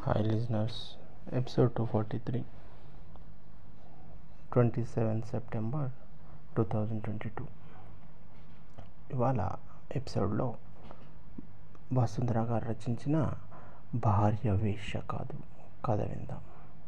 hi listeners episode two forty three twenty seven September two thousand twenty two ఇవాళ ఎపిసోడ్లో వసుంధర గారు రచించిన భార్య వేష్య కాదు కథ విందాం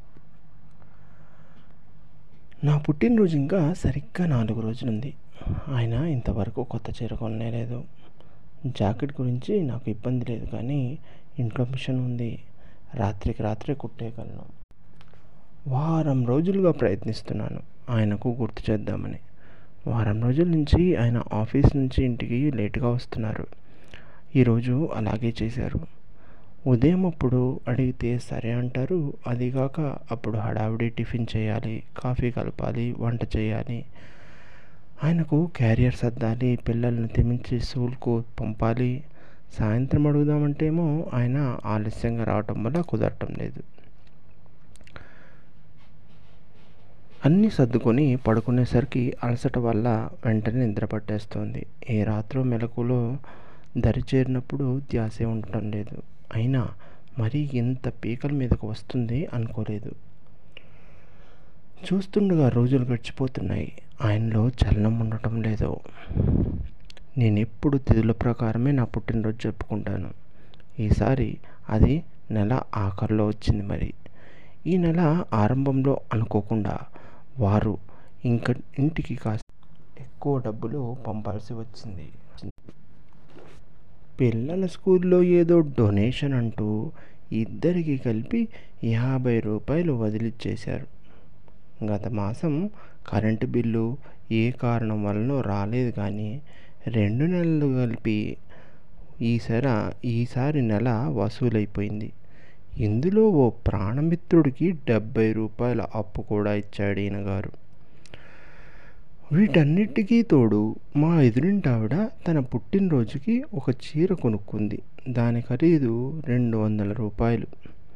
నా పుట్టినరోజు ఇంకా సరిగ్గా నాలుగు రోజులుంది ఆయన ఇంతవరకు కొత్త చీర కొనలేదు జాకెట్ గురించి నాకు ఇబ్బంది లేదు కానీ ఇంట్లో మిషన్ ఉంది రాత్రికి రాత్రే కుట్టేయగలను వారం రోజులుగా ప్రయత్నిస్తున్నాను ఆయనకు గుర్తు చేద్దామని వారం రోజుల నుంచి ఆయన ఆఫీస్ నుంచి ఇంటికి లేటుగా వస్తున్నారు ఈరోజు అలాగే చేశారు ఉదయం అప్పుడు అడిగితే సరే అంటారు అదిగాక అప్పుడు హడావిడి టిఫిన్ చేయాలి కాఫీ కలపాలి వంట చేయాలి ఆయనకు క్యారియర్ సర్దాలి పిల్లల్ని తిమించి స్కూల్కు పంపాలి సాయంత్రం అడుగుదామంటే ఏమో ఆయన ఆలస్యంగా రావటం వల్ల కుదరటం లేదు అన్నీ సర్దుకొని పడుకునేసరికి అలసట వల్ల వెంటనే నిద్ర పట్టేస్తోంది ఏ రాత్రో మెలకులో దరి చేరినప్పుడు ధ్యాసే ఉండటం లేదు అయినా మరీ ఇంత పీకల మీదకు వస్తుంది అనుకోలేదు చూస్తుండగా రోజులు గడిచిపోతున్నాయి ఆయనలో చలనం ఉండటం లేదు నేను ఎప్పుడు తిథుల ప్రకారమే నా పుట్టినరోజు జరుపుకుంటాను ఈసారి అది నెల ఆఖరిలో వచ్చింది మరి ఈ నెల ఆరంభంలో అనుకోకుండా వారు ఇంక ఇంటికి కాస్త ఎక్కువ డబ్బులు పంపాల్సి వచ్చింది పిల్లల స్కూల్లో ఏదో డొనేషన్ అంటూ ఇద్దరికి కలిపి యాభై రూపాయలు వదిలిచ్చేశారు గత మాసం కరెంటు బిల్లు ఏ కారణం వలన రాలేదు కానీ రెండు నెలలు కలిపి ఈసారి ఈసారి నెల వసూలైపోయింది ఇందులో ఓ ప్రాణమిత్రుడికి డెబ్బై రూపాయల అప్పు కూడా ఇచ్చాడు ఈయన గారు వీటన్నిటికీ తోడు మా ఎదురింటి ఆవిడ తన పుట్టినరోజుకి ఒక చీర కొనుక్కుంది దాని ఖరీదు రెండు వందల రూపాయలు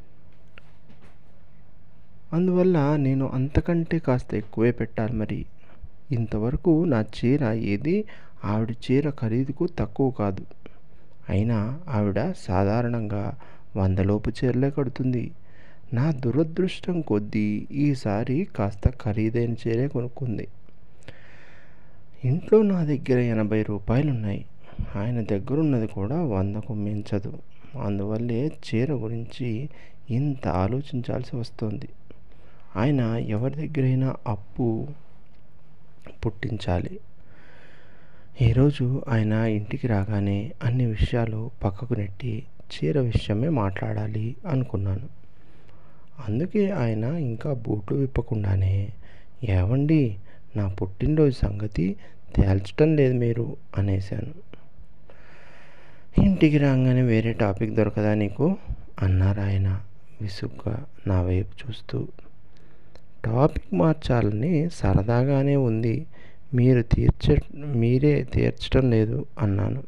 అందువల్ల నేను అంతకంటే కాస్త ఎక్కువే పెట్టాలి మరి ఇంతవరకు నా చీర ఏది ఆవిడ చీర ఖరీదుకు తక్కువ కాదు అయినా ఆవిడ సాధారణంగా వందలోపు చీరలే కడుతుంది నా దురదృష్టం కొద్దీ ఈసారి కాస్త ఖరీదైన చీరే కొనుక్కుంది ఇంట్లో నా దగ్గర ఎనభై రూపాయలు ఉన్నాయి ఆయన దగ్గర ఉన్నది కూడా వందకు మించదు అందువల్లే చీర గురించి ఇంత ఆలోచించాల్సి వస్తుంది ఆయన ఎవరి దగ్గరైనా అప్పు పుట్టించాలి ఈరోజు ఆయన ఇంటికి రాగానే అన్ని విషయాలు పక్కకు నెట్టి చీర విషయమే మాట్లాడాలి అనుకున్నాను అందుకే ఆయన ఇంకా బూట్లు విప్పకుండానే ఏవండి నా పుట్టినరోజు సంగతి తేల్చటం లేదు మీరు అనేశాను ఇంటికి రాగానే వేరే టాపిక్ దొరకదా నీకు అన్నారు ఆయన విసుగ్గా నా వైపు చూస్తూ టాపిక్ మార్చాలని సరదాగానే ఉంది మీరు తీర్చ మీరే తీర్చడం లేదు అన్నాను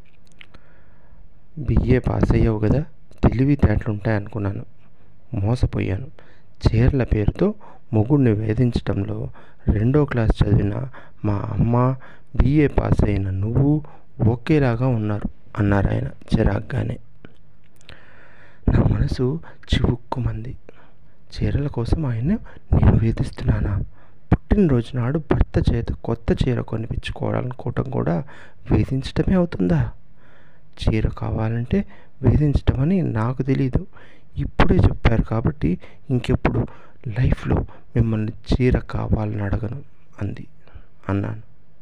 బిఏ పాస్ అయ్యావు కదా తెలివితేటలుంటాయి అనుకున్నాను మోసపోయాను చీరల పేరుతో మొగుడిని వేధించడంలో రెండో క్లాస్ చదివిన మా అమ్మ బిఏ పాస్ అయిన నువ్వు ఒకేలాగా ఉన్నారు అన్నారు ఆయన చిరాగ్గానే నా మనసు చివుక్కుమంది చీరల కోసం ఆయన నేను వేధిస్తున్నానా పుట్టినరోజు నాడు భర్త చేత కొత్త చీర కొనిపించుకోవాలనుకోవటం కూడా వేధించటమే అవుతుందా చీర కావాలంటే వేధించటమని నాకు తెలీదు ఇప్పుడే చెప్పారు కాబట్టి ఇంకెప్పుడు లైఫ్లో మిమ్మల్ని చీర కావాలని అడగను అంది అన్నాను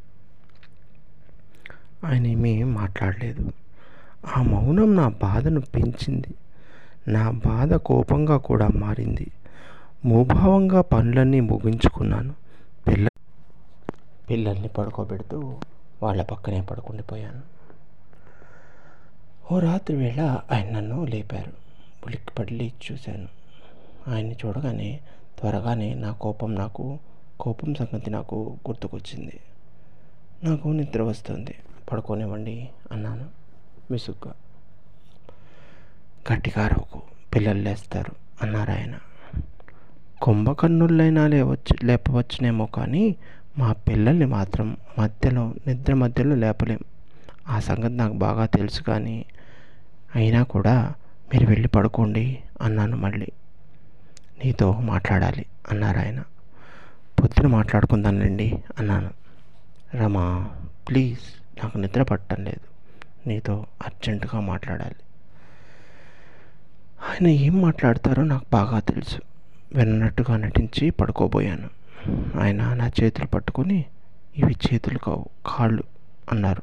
ఆయన ఏమీ మాట్లాడలేదు ఆ మౌనం నా బాధను పెంచింది నా బాధ కోపంగా కూడా మారింది మూభావంగా పనులన్నీ ముగించుకున్నాను పిల్ల పిల్లల్ని పడుకోబెడుతూ వాళ్ళ పక్కనే పడుకుండిపోయాను ఓ రాత్రి వేళ ఆయన నన్ను లేపారు ఉలిక్కి పడి లేచి చూశాను ఆయన్ని చూడగానే త్వరగానే నా కోపం నాకు కోపం సంగతి నాకు గుర్తుకొచ్చింది నాకు నిద్ర వస్తుంది పడుకోనివ్వండి అన్నాను విసుగ్గా గట్టిగా అరవకు పిల్లలు లేస్తారు అన్నారు ఆయన కుంభకర్ణులైనా లేవచ్చు లేపవచ్చునేమో కానీ మా పిల్లల్ని మాత్రం మధ్యలో నిద్ర మధ్యలో లేపలేం ఆ సంగతి నాకు బాగా తెలుసు కానీ అయినా కూడా మీరు వెళ్ళి పడుకోండి అన్నాను మళ్ళీ నీతో మాట్లాడాలి అన్నారు ఆయన పొద్దున మాట్లాడుకుందానండి అన్నాను రమా ప్లీజ్ నాకు నిద్ర పట్టడం లేదు నీతో అర్జెంటుగా మాట్లాడాలి ఆయన ఏం మాట్లాడతారో నాకు బాగా తెలుసు విన్నట్టుగా నటించి పడుకోబోయాను ఆయన నా చేతులు పట్టుకొని ఇవి చేతులు కావు కాళ్ళు అన్నారు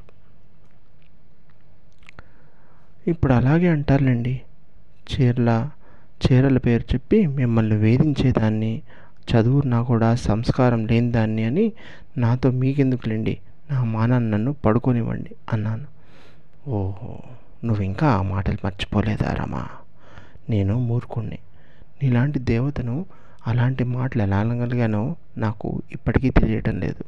ఇప్పుడు అలాగే అంటారులేండి చీరల చీరల పేరు చెప్పి మిమ్మల్ని వేధించేదాన్ని చదువున్నా కూడా సంస్కారం లేని దాన్ని అని నాతో మీకెందుకులేండి నా మానాన్ని నన్ను పడుకోనివ్వండి అన్నాను ఓహో నువ్వు ఇంకా ఆ మాటలు మర్చిపోలేదా రమా నేను మూర్ఖుణ్ణి నీలాంటి దేవతను అలాంటి మాటలు ఎలా అనగలిగానో నాకు ఇప్పటికీ తెలియటం లేదు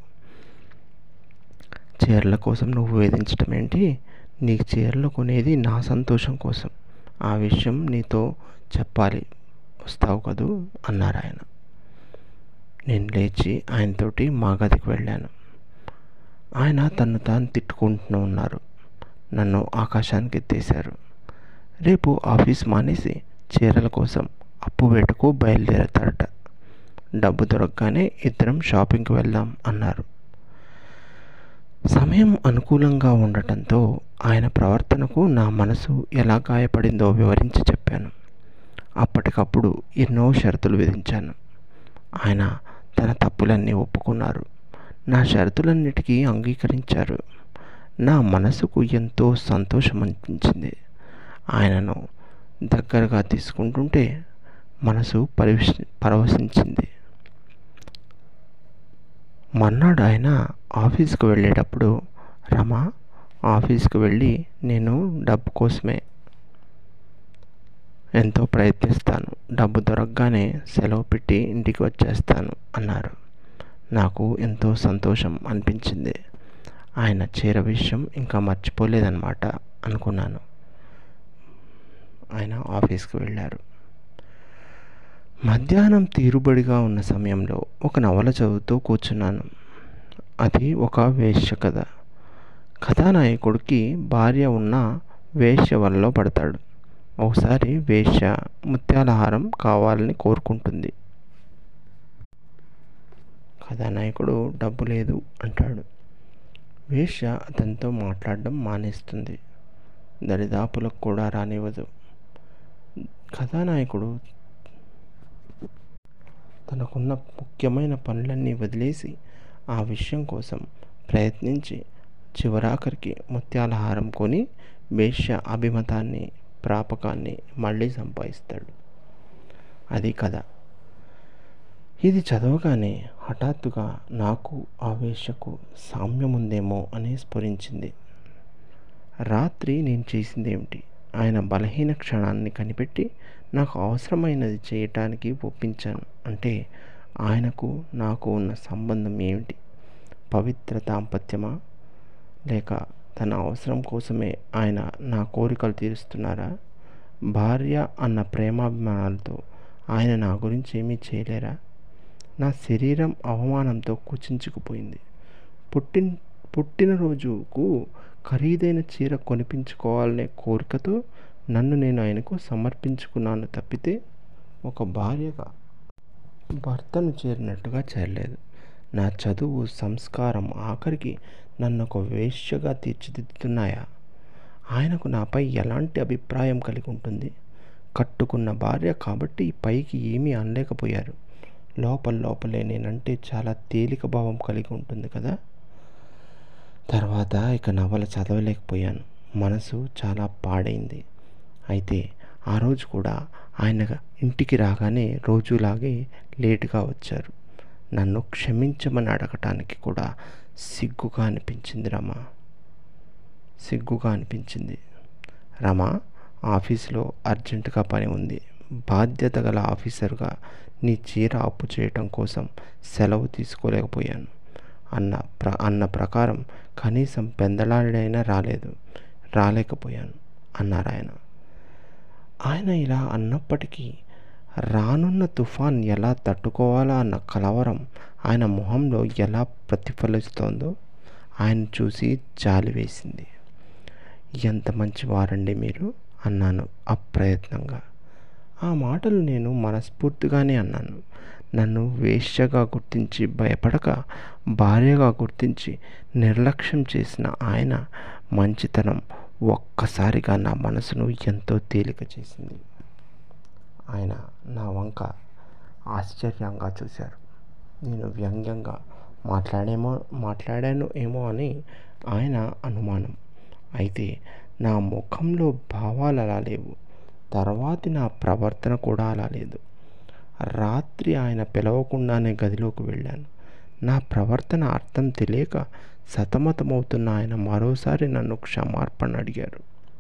చీరల కోసం నువ్వు వేధించటం ఏంటి నీకు చీరలు కొనేది నా సంతోషం కోసం ఆ విషయం నీతో చెప్పాలి వస్తావు కదూ అన్నారు ఆయన నేను లేచి ఆయనతోటి మా గదికి వెళ్ళాను ఆయన తను తాను తిట్టుకుంటూ ఉన్నారు నన్ను ఆకాశానికి ఎత్తేశారు రేపు ఆఫీస్ మానేసి చీరల కోసం అప్పు వేటకు బయలుదేరతారట డబ్బు దొరకగానే ఇద్దరం షాపింగ్కి వెళ్దాం అన్నారు సమయం అనుకూలంగా ఉండటంతో ఆయన ప్రవర్తనకు నా మనసు ఎలా గాయపడిందో వివరించి చెప్పాను అప్పటికప్పుడు ఎన్నో షరతులు విధించాను ఆయన తన తప్పులన్నీ ఒప్పుకున్నారు నా షరతులన్నిటికీ అంగీకరించారు నా మనసుకు ఎంతో సంతోషం అనిపించింది ఆయనను దగ్గరగా తీసుకుంటుంటే మనసు పరివిష పరవశించింది మర్నాడు ఆయన ఆఫీస్కి వెళ్ళేటప్పుడు రమ ఆఫీస్కి వెళ్ళి నేను డబ్బు కోసమే ఎంతో ప్రయత్నిస్తాను డబ్బు దొరకగానే సెలవు పెట్టి ఇంటికి వచ్చేస్తాను అన్నారు నాకు ఎంతో సంతోషం అనిపించింది ఆయన చీర విషయం ఇంకా మర్చిపోలేదన్నమాట అనుకున్నాను ఆయన ఆఫీస్కి వెళ్ళారు మధ్యాహ్నం తీరుబడిగా ఉన్న సమయంలో ఒక నవల చదువుతూ కూర్చున్నాను అది ఒక వేశ్య కథ కథానాయకుడికి భార్య ఉన్న వేశ్య వలలో పడతాడు ఒకసారి వేశ్య ముత్యాలహారం కావాలని కోరుకుంటుంది కథానాయకుడు డబ్బు లేదు అంటాడు వేశ్య అతనితో మాట్లాడడం మానేస్తుంది దరిదాపులకు కూడా రానివ్వదు కథానాయకుడు తనకున్న ముఖ్యమైన పనులన్నీ వదిలేసి ఆ విషయం కోసం ప్రయత్నించి చివరాఖరికి ముత్యాలహారం కొని వేశ్య అభిమతాన్ని ప్రాపకాన్ని మళ్ళీ సంపాదిస్తాడు అది కథ ఇది చదవగానే హఠాత్తుగా నాకు ఆ వేశ్యకు సామ్యం ఉందేమో అని స్ఫురించింది రాత్రి నేను చేసింది ఏమిటి ఆయన బలహీన క్షణాన్ని కనిపెట్టి నాకు అవసరమైనది చేయటానికి ఒప్పించాను అంటే ఆయనకు నాకు ఉన్న సంబంధం ఏమిటి పవిత్ర దాంపత్యమా లేక తన అవసరం కోసమే ఆయన నా కోరికలు తీరుస్తున్నారా భార్య అన్న ప్రేమాభిమానాలతో ఆయన నా గురించి ఏమీ చేయలేరా నా శరీరం అవమానంతో కుచించుకుపోయింది పుట్టిన పుట్టినరోజుకు ఖరీదైన చీర కొనిపించుకోవాలనే కోరికతో నన్ను నేను ఆయనకు సమర్పించుకున్నాను తప్పితే ఒక భార్యగా భర్తను చేరినట్టుగా చేరలేదు నా చదువు సంస్కారం ఆఖరికి నన్ను ఒక వేశ్యగా తీర్చిదిద్దుతున్నాయా ఆయనకు నాపై ఎలాంటి అభిప్రాయం కలిగి ఉంటుంది కట్టుకున్న భార్య కాబట్టి పైకి ఏమీ అనలేకపోయారు లోపల లోపలే నేనంటే చాలా తేలిక భావం కలిగి ఉంటుంది కదా తర్వాత ఇక నవల చదవలేకపోయాను మనసు చాలా పాడైంది అయితే ఆ రోజు కూడా ఆయన ఇంటికి రాగానే రోజులాగే లేటుగా వచ్చారు నన్ను క్షమించమని అడగటానికి కూడా సిగ్గుగా అనిపించింది రమ సిగ్గుగా అనిపించింది రమ ఆఫీస్లో అర్జెంటుగా పని ఉంది బాధ్యత గల ఆఫీసర్గా నీ చీర అప్పు చేయటం కోసం సెలవు తీసుకోలేకపోయాను అన్న ప్ర అన్న ప్రకారం కనీసం పెందలాడైనా రాలేదు రాలేకపోయాను అన్నారు ఆయన ఆయన ఇలా అన్నప్పటికీ రానున్న తుఫాన్ ఎలా తట్టుకోవాలా అన్న కలవరం ఆయన మొహంలో ఎలా ప్రతిఫలిస్తోందో ఆయన చూసి జాలి వేసింది ఎంత మంచి వారండి మీరు అన్నాను అప్రయత్నంగా ఆ మాటలు నేను మనస్ఫూర్తిగానే అన్నాను నన్ను వేశ్యగా గుర్తించి భయపడక భార్యగా గుర్తించి నిర్లక్ష్యం చేసిన ఆయన మంచితనం ఒక్కసారిగా నా మనసును ఎంతో తేలిక చేసింది ఆయన నా వంక ఆశ్చర్యంగా చూశారు నేను వ్యంగ్యంగా మాట్లాడేమో మాట్లాడాను ఏమో అని ఆయన అనుమానం అయితే నా ముఖంలో భావాలు అలా లేవు తర్వాతి నా ప్రవర్తన కూడా అలా లేదు రాత్రి ఆయన పిలవకుండానే గదిలోకి వెళ్ళాను నా ప్రవర్తన అర్థం తెలియక సతమతమవుతున్న ఆయన మరోసారి నన్ను క్షమార్పణ అడిగారు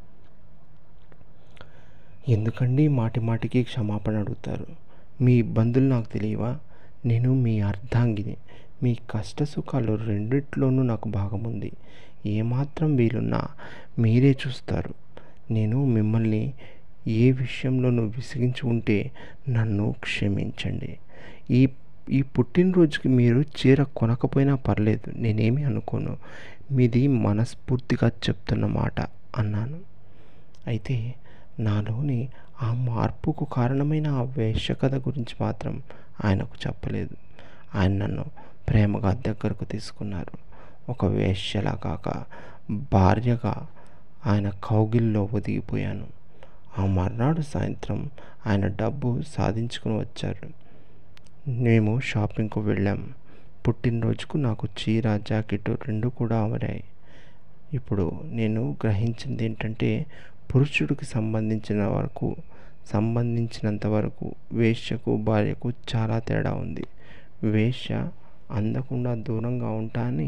ఎందుకండి మాటి మాటికి క్షమాపణ అడుగుతారు మీ ఇబ్బందులు నాకు తెలియవా నేను మీ అర్ధాంగిని మీ కష్ట సుఖాలు రెండిట్లోనూ నాకు భాగం ఉంది ఏమాత్రం వీలున్నా మీరే చూస్తారు నేను మిమ్మల్ని ఏ విషయంలోనూ విసిగించి ఉంటే నన్ను క్షమించండి ఈ ఈ పుట్టినరోజుకి మీరు చీర కొనకపోయినా పర్లేదు నేనేమి అనుకోను మీది మనస్ఫూర్తిగా చెప్తున్న మాట అన్నాను అయితే నాలోని ఆ మార్పుకు కారణమైన ఆ వేష కథ గురించి మాత్రం ఆయనకు చెప్పలేదు ఆయన నన్ను ప్రేమగా దగ్గరకు తీసుకున్నారు ఒక వేశ్యలా కాక భార్యగా ఆయన కౌగిల్లో ఒదిగిపోయాను ఆ మర్నాడు సాయంత్రం ఆయన డబ్బు సాధించుకుని వచ్చారు మేము షాపింగ్కు వెళ్ళాం పుట్టినరోజుకు నాకు చీర జాకెట్ రెండు కూడా అమరాయి ఇప్పుడు నేను గ్రహించింది ఏంటంటే పురుషుడికి సంబంధించిన వరకు సంబంధించినంత వరకు వేశ్యకు భార్యకు చాలా తేడా ఉంది వేశ్య అందకుండా దూరంగా ఉంటా అని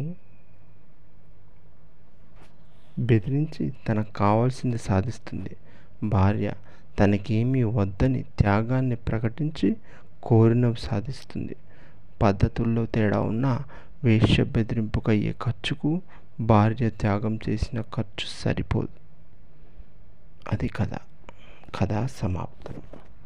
బెదిరించి తనకు కావాల్సింది సాధిస్తుంది భార్య తనకేమీ వద్దని త్యాగాన్ని ప్రకటించి కోరినవి సాధిస్తుంది పద్ధతుల్లో తేడా ఉన్న వేశ్య బెదిరింపుకు అయ్యే ఖర్చుకు భార్య త్యాగం చేసిన ఖర్చు సరిపోదు అది కథ కథ సమాప్తం